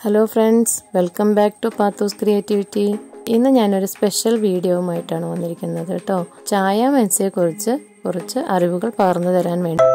hello friends welcome back to പാത്തൂസ് creativity ഇന്ന് ഞാനൊരു സ്പെഷ്യൽ വീഡിയോവുമായിട്ടാണ് വന്നിരിക്കുന്നത് കേട്ടോ ചായ മെൻസിയെക്കുറിച്ച് കുറച്ച് അറിവുകൾ പകർന്നു തരാൻ വേണ്ടി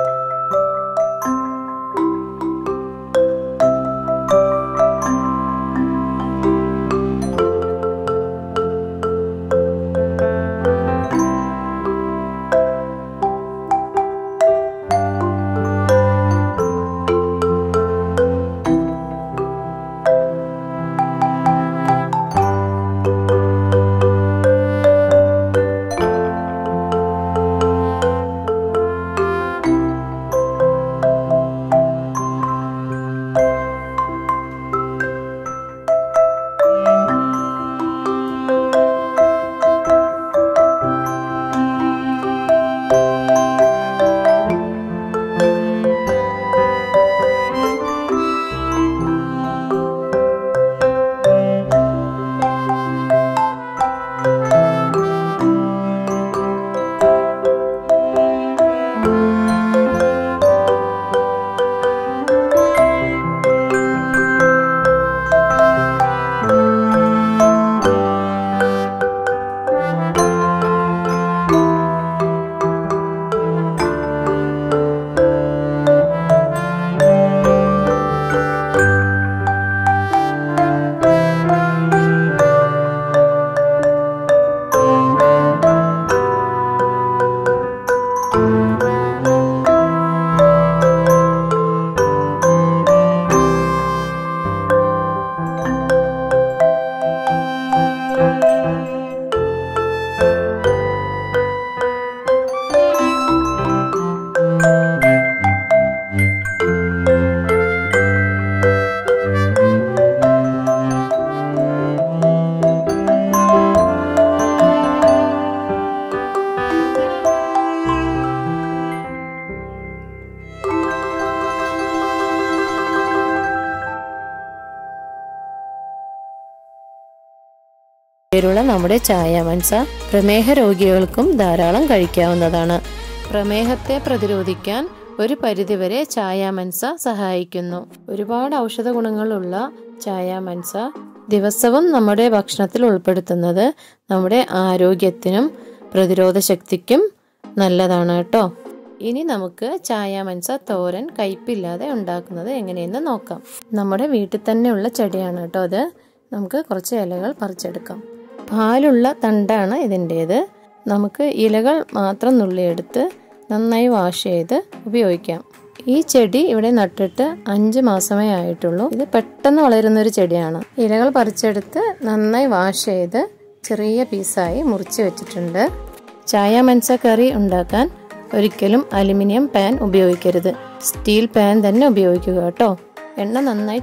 പേരുള്ള നമ്മുടെ ചായ മൻസ പ്രമേഹ രോഗികൾക്കും ധാരാളം കഴിക്കാവുന്നതാണ് പ്രമേഹത്തെ പ്രതിരോധിക്കാൻ ഒരു പരിധിവരെ ചായ മൻസ സഹായിക്കുന്നു ഒരുപാട് ഔഷധ ഗുണങ്ങളുള്ള ചായ മൻസ ദിവസവും നമ്മുടെ ഭക്ഷണത്തിൽ ഉൾപ്പെടുത്തുന്നത് നമ്മുടെ ആരോഗ്യത്തിനും പ്രതിരോധ ശക്തിക്കും നല്ലതാണ് കേട്ടോ ഇനി നമുക്ക് ചായ മൻസ തോരൻ കയ്പില്ലാതെ ഉണ്ടാക്കുന്നത് എങ്ങനെയെന്ന് നോക്കാം നമ്മുടെ വീട്ടിൽ തന്നെയുള്ള ചെടിയാണ് കേട്ടോ അത് നമുക്ക് കുറച്ച് ഇലകൾ പറിച്ചെടുക്കാം പാലുള്ള തണ്ടാണ് ഇതിൻ്റേത് നമുക്ക് ഇലകൾ മാത്രം നുള്ളിയെടുത്ത് നന്നായി വാഷ് ചെയ്ത് ഉപയോഗിക്കാം ഈ ചെടി ഇവിടെ നട്ടിട്ട് അഞ്ച് മാസമേ ആയിട്ടുള്ളൂ ഇത് പെട്ടെന്ന് വളരുന്ന ഒരു ചെടിയാണ് ഇലകൾ പറിച്ചെടുത്ത് നന്നായി വാഷ് ചെയ്ത് ചെറിയ പീസായി മുറിച്ച് വെച്ചിട്ടുണ്ട് ചായ മൻസ കറി ഉണ്ടാക്കാൻ ഒരിക്കലും അലുമിനിയം പാൻ ഉപയോഗിക്കരുത് സ്റ്റീൽ പാൻ തന്നെ ഉപയോഗിക്കുക കേട്ടോ എണ്ണ നന്നായി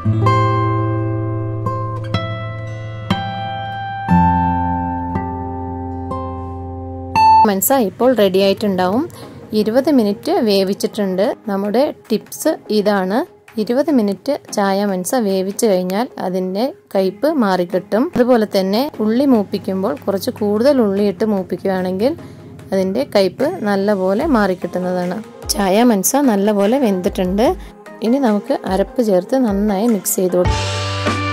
മനസ്സ ഇപ്പോൾ റെഡി ആയിട്ടുണ്ടാവും ഇരുപത് മിനിറ്റ് വേവിച്ചിട്ടുണ്ട് നമ്മുടെ ടിപ്സ് ഇതാണ് ഇരുപത് മിനിറ്റ് ചായ മനസ്സ വേവിച്ചു കഴിഞ്ഞാൽ അതിൻ്റെ കയ്പ് മാറിക്കിട്ടും അതുപോലെ തന്നെ ഉള്ളി മൂപ്പിക്കുമ്പോൾ കുറച്ച് കൂടുതൽ ഉള്ളി ഇട്ട് മൂപ്പിക്കുകയാണെങ്കിൽ അതിൻ്റെ കയ്പ് നല്ലപോലെ മാറിക്കിട്ടുന്നതാണ് ചായ മനസ്സ നല്ലപോലെ വെന്തിട്ടുണ്ട് ഇനി നമുക്ക് അരപ്പ് ചേർത്ത് നന്നായി മിക്സ് ചെയ്ത് കൊടുക്കാം